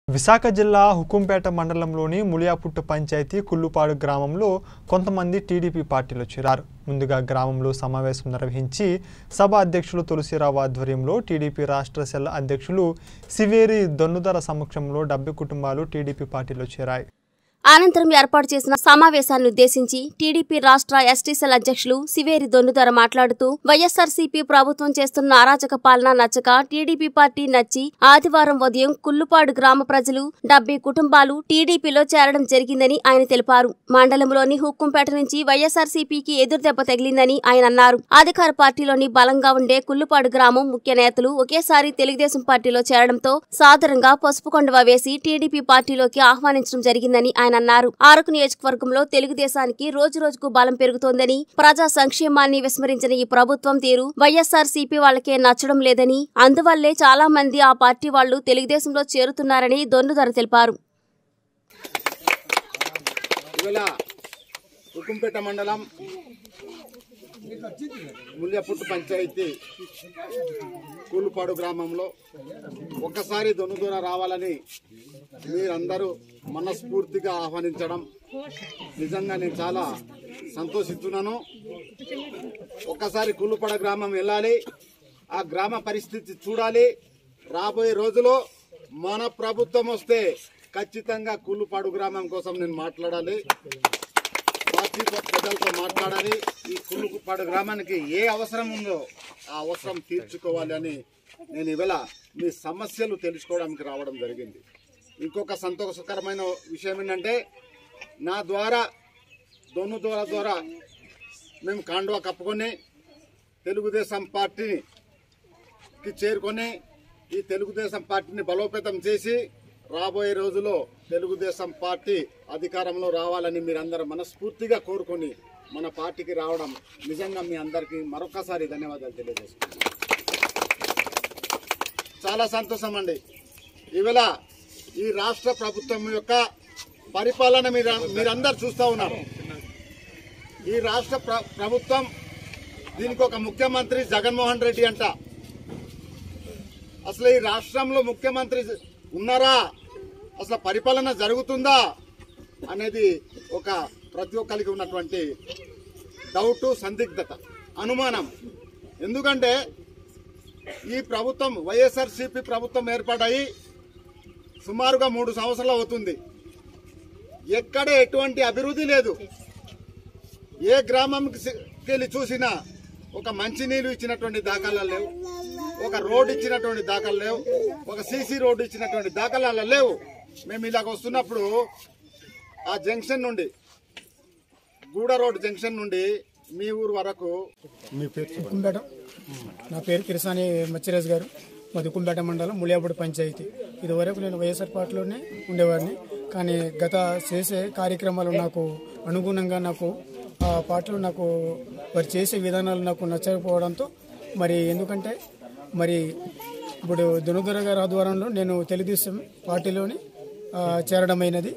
విశాఖ జిల్లా హుకుంపేట మండలంలోని ములియాపుట్టు పంచాయతీ కుల్లుపాడు గ్రామంలో కొంతమంది టీడీపీ పార్టీలో చేరారు ముందుగా గ్రామంలో సమావేశం నిర్వహించి సభ అధ్యక్షులు తులసిరావు ఆధ్వర్యంలో టీడీపీ రాష్ట్ర సెల్ అధ్యక్షులు సివేరి దొన్నుదర సమక్షంలో డెబ్బై కుటుంబాలు టీడీపీ పార్టీలో చేరాయి అనంతరం ఏర్పాటు చేసిన సమావేశాన్ని ఉద్దేశించి టీడీపీ రాష్ట్ర ఎస్టీసీఎల్ అధ్యక్షులు సివేరి దొన్నుదర మాట్లాడుతూ వైఎస్ఆర్సీపీ ప్రభుత్వం చేస్తున్న అరాచక పాలన నచ్చక టీడీపీ పార్టీ నచ్చి ఆదివారం ఉదయం కుల్లుపాడు గ్రామ ప్రజలు డెబ్బై కుటుంబాలు టీడీపీలో చేరడం జరిగిందని ఆయన తెలిపారు మండలంలోని హుక్కుంపేట నుంచి వైఎస్ఆర్సీపీకి ఎదురుదెబ్బ తగిలిందని ఆయన అన్నారు అధికార పార్టీలోని బలంగా ఉండే కుల్లుపాడు గ్రామం ముఖ్య నేతలు ఒకేసారి తెలుగుదేశం పార్టీలో చేరడంతో సాదరంగా పసుపు కొండవ వేసి టీడీపీ పార్టీలోకి ఆహ్వానించడం జరిగిందని ఆయన అన్నారు ఆరకు నియోజకవర్గంలో తెలుగుదేశానికి రోజు రోజుకు బలం పెరుగుతోందని ప్రజా సంక్షేమాన్ని విస్మరించిన ఈ ప్రభుత్వం తీరు వైఎస్ఆర్ సిపి వాళ్ళకే నచ్చడం లేదని అందువల్లే చాలా మంది ఆ పార్టీ వాళ్లు తెలుగుదేశంలో చేరుతున్నారని దొన్నుధర తెలిపారు ఇవాళ ఉక్కుంపేట మండలం ముల్యపుట్టు పంచాయతీ కూలుపాడు గ్రామంలో ఒక్కసారి దొన్నుదూర రావాలని మీరందరూ మనస్ఫూర్తిగా ఆహ్వానించడం నిజంగా నేను చాలా సంతోషిస్తున్నాను ఒక్కసారి కూలుపాడ గ్రామం వెళ్ళాలి ఆ గ్రామ పరిస్థితి చూడాలి రాబోయే రోజులో మన ప్రభుత్వం వస్తే ఖచ్చితంగా కూలుపాడు గ్రామం కోసం నేను మాట్లాడాలి పార్టీ ప్రజలతో మాట్లాడాలి ఈ కుళ్ళుపాడు గ్రామానికి ఏ అవసరం ఉందో ఆ అవసరం తీర్చుకోవాలి అని నేను ఇవాళ మీ సమస్యలు తెలుసుకోవడానికి రావడం జరిగింది ఇంకొక సంతోషకరమైన విషయం ఏంటంటే నా ద్వారా దొన్ను ద్వారా ద్వారా మేము కాండువా కప్పుకొని తెలుగుదేశం పార్టీకి చేరుకొని ఈ తెలుగుదేశం పార్టీని బలోపేతం చేసి రాబోయే రోజుల్లో తెలుగుదేశం పార్టీ అధికారంలో రావాలని మీరందరూ మనస్ఫూర్తిగా కోరుకొని మన పార్టీకి రావడం నిజంగా మీ అందరికీ మరొకసారి ధన్యవాదాలు తెలియజేస్తున్నాను చాలా సంతోషం అండి ఈవేళ ఈ రాష్ట్ర ప్రభుత్వం యొక్క పరిపాలన మీరు మీరందరూ చూస్తూ ఉన్నారు ఈ రాష్ట్ర ప్ర- ప్రభుత్వం దీనికి ఒక ముఖ్యమంత్రి జగన్మోహన్ రెడ్డి అంట అసలు ఈ రాష్ట్రంలో ముఖ్యమంత్రి ఉన్నారా అసలు పరిపాలన జరుగుతుందా అనేది ఒక ప్రతి ఒక్కరికి ఉన్నటువంటి డౌట్ సందిగ్ధత అనుమానం ఎందుకంటే ఈ ప్రభుత్వం వైఎస్ఆర్సీపీ ప్రభుత్వం ఏర్పడాయి సుమారుగా మూడు సంవత్సరాలు అవుతుంది ఎక్కడ ఎటువంటి అభివృద్ధి లేదు ఏ గ్రామంకి వెళ్ళి చూసినా ఒక మంచినీళ్ళు ఇచ్చినటువంటి దాఖలాలు లేవు ఒక రోడ్డు ఇచ్చినటువంటి దాఖలు లేవు ఒక సీసీ రోడ్డు ఇచ్చినటువంటి దాఖలాలు లేవు మేము ఇలాగ వస్తున్నప్పుడు ఆ జంక్షన్ నుండి గూడ రోడ్ జంక్షన్ నుండి మీ ఊరు వరకు మీ పేరు చెప్పండి. దుక్కుంపేట నా పేరు కిరసాని మచ్చిరాజు గారు మా దుక్కుంపేట మండలం ములియాపూడి పంచాయతీ ఇదివరకు నేను వైఎస్ఆర్ పార్టీలోనే ఉండేవాడిని కానీ గత చేసే కార్యక్రమాలు నాకు అనుగుణంగా నాకు ఆ పార్టీలో నాకు వారు చేసే విధానాలు నాకు నచ్చకపోవడంతో మరి ఎందుకంటే మరి ఇప్పుడు దునుదుర గారి ఆధ్వర్యంలో నేను తెలుగుదేశం పార్టీలోని ఆ, చేరడమైనది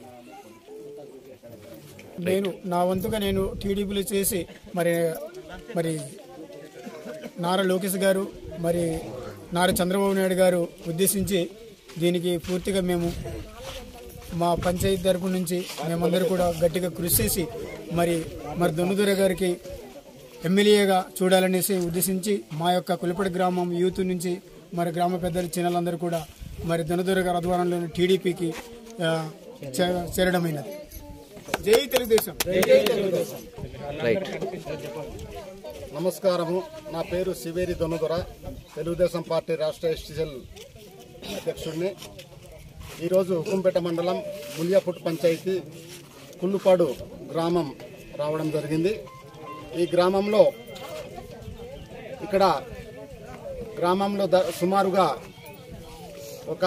నేను నా వంతుగా నేను టీడీపీలో చేసి మరి మరి నారా లోకేష్ గారు మరి నారా చంద్రబాబు నాయుడు గారు ఉద్దేశించి దీనికి పూర్తిగా మేము మా పంచాయతీ తరపు నుంచి మేమందరూ కూడా గట్టిగా కృషి చేసి మరి మరి దొన్నుదుర గారికి ఎమ్మెల్యేగా చూడాలనేసి ఉద్దేశించి మా యొక్క కులిపడి గ్రామం యూత్ నుంచి మరి గ్రామ పెద్దలు చిన్నలందరూ కూడా మరి దొన్నుదుర గారి ఆధ్వర్యంలోని టీడీపీకి ఆ, చే- చేరడమైనది జై తెలుగుదేశం జై తెలుగుదేశం నమస్కారము నా పేరు సివేరి దొనుదొర తెలుగుదేశం పార్టీ రాష్ట్ర ఎస్టీసీఎల్ అధ్యక్షుడిని ఈరోజు హుకుంపేట మండలం ములియాపుట్ పంచాయతీ కుల్లుపాడు గ్రామం రావడం జరిగింది ఈ గ్రామంలో ఇక్కడ గ్రామంలో ద సుమారుగా ఒక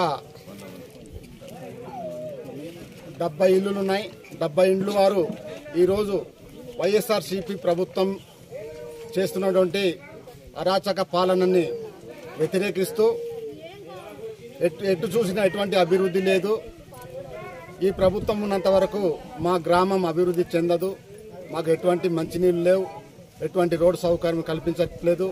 డెబ్బై ఇల్లులు ఉన్నాయి డెబ్బై ఇండ్లు వారు ఈరోజు వైఎస్ఆర్సీపీ ప్రభుత్వం చేస్తున్నటువంటి అరాచక పాలనని వ్యతిరేకిస్తూ ఎటు ఎటు చూసినా ఎటువంటి అభివృద్ధి లేదు ఈ ప్రభుత్వం ఉన్నంత వరకు మా గ్రామం అభివృద్ధి చెందదు మాకు ఎటువంటి మంచినీళ్ళు లేవు ఎటువంటి రోడ్డు సౌకర్యం కల్పించట్లేదు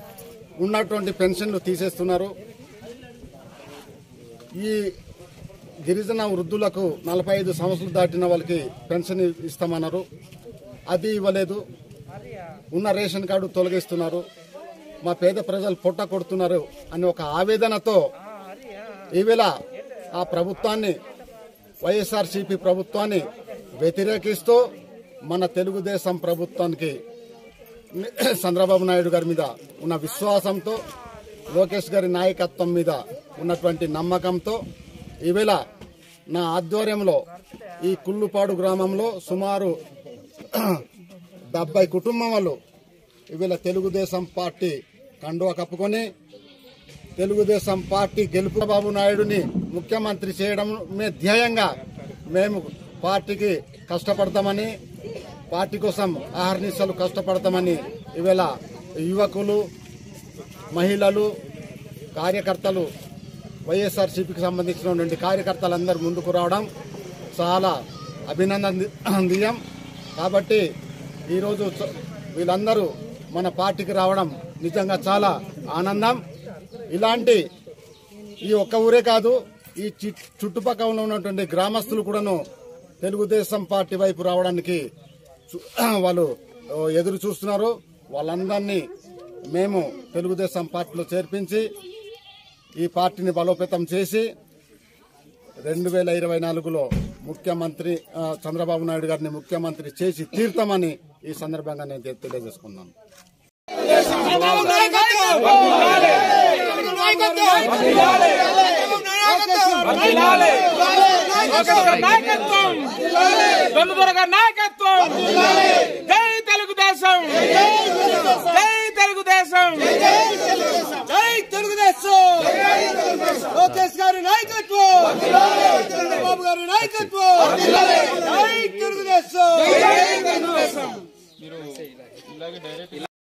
ఉన్నటువంటి పెన్షన్లు తీసేస్తున్నారు ఈ గిరిజన వృద్ధులకు నలభై ఐదు సంవత్సరాలు దాటిన వాళ్ళకి పెన్షన్ ఇస్తామన్నారు అది ఇవ్వలేదు ఉన్న రేషన్ కార్డు తొలగిస్తున్నారు మా పేద ప్రజలు పొట్ట కొడుతున్నారు అని ఒక ఆవేదనతో ఈవేళ ఆ ప్రభుత్వాన్ని వైఎస్ఆర్సీపీ ప్రభుత్వాన్ని వ్యతిరేకిస్తూ మన తెలుగుదేశం ప్రభుత్వానికి చంద్రబాబు నాయుడు గారి మీద ఉన్న విశ్వాసంతో లోకేష్ గారి నాయకత్వం మీద ఉన్నటువంటి నమ్మకంతో ఈవేళ నా ఆధ్వర్యంలో ఈ కుళ్ళుపాడు గ్రామంలో సుమారు డెబ్బై కుటుంబం వాళ్ళు ఈవేళ తెలుగుదేశం పార్టీ కండువా కప్పుకొని తెలుగుదేశం పార్టీ గెలుపు బాబు నాయుడుని ముఖ్యమంత్రి చేయడమే ధ్యేయంగా మేము పార్టీకి కష్టపడతామని పార్టీ కోసం ఆహర్నిశలు కష్టపడతామని ఈవేళ యువకులు మహిళలు కార్యకర్తలు వైఎస్ఆర్సీపీకి సంబంధించినటువంటి కార్యకర్తలందరూ ముందుకు రావడం చాలా అభినందనీయం కాబట్టి ఈరోజు చ- వీళ్ళందరూ మన పార్టీకి రావడం నిజంగా చాలా ఆనందం ఇలాంటి ఈ ఒక్క ఊరే కాదు ఈ చి- చుట్టుపక్కల ఉన్నటువంటి గ్రామస్తులు కూడాను తెలుగుదేశం పార్టీ వైపు రావడానికి చు- వాళ్ళు ఓ, ఎదురు చూస్తున్నారు వాళ్ళందరినీ మేము తెలుగుదేశం పార్టీలో చేర్పించి ఈ పార్టీని బలోపేతం చేసి రెండు వేల ఇరవై నాలుగులో ముఖ్యమంత్రి ఆ, చంద్రబాబు నాయుడు గారిని ముఖ్యమంత్రి చేసి తీర్థమని ఈ సందర్భంగా నేను తె- తెలియజేసుకున్నాను నాయకత్వం దొంగదొరగా నాయకత్వం జై తెలుగుదేశం జై తెలుగుదేశం జై తెలుగుదేశం లోకేష్ గారి నాయకత్వం చంద్రబాబు గారి నాయకత్వం జై తెలుగుదేశం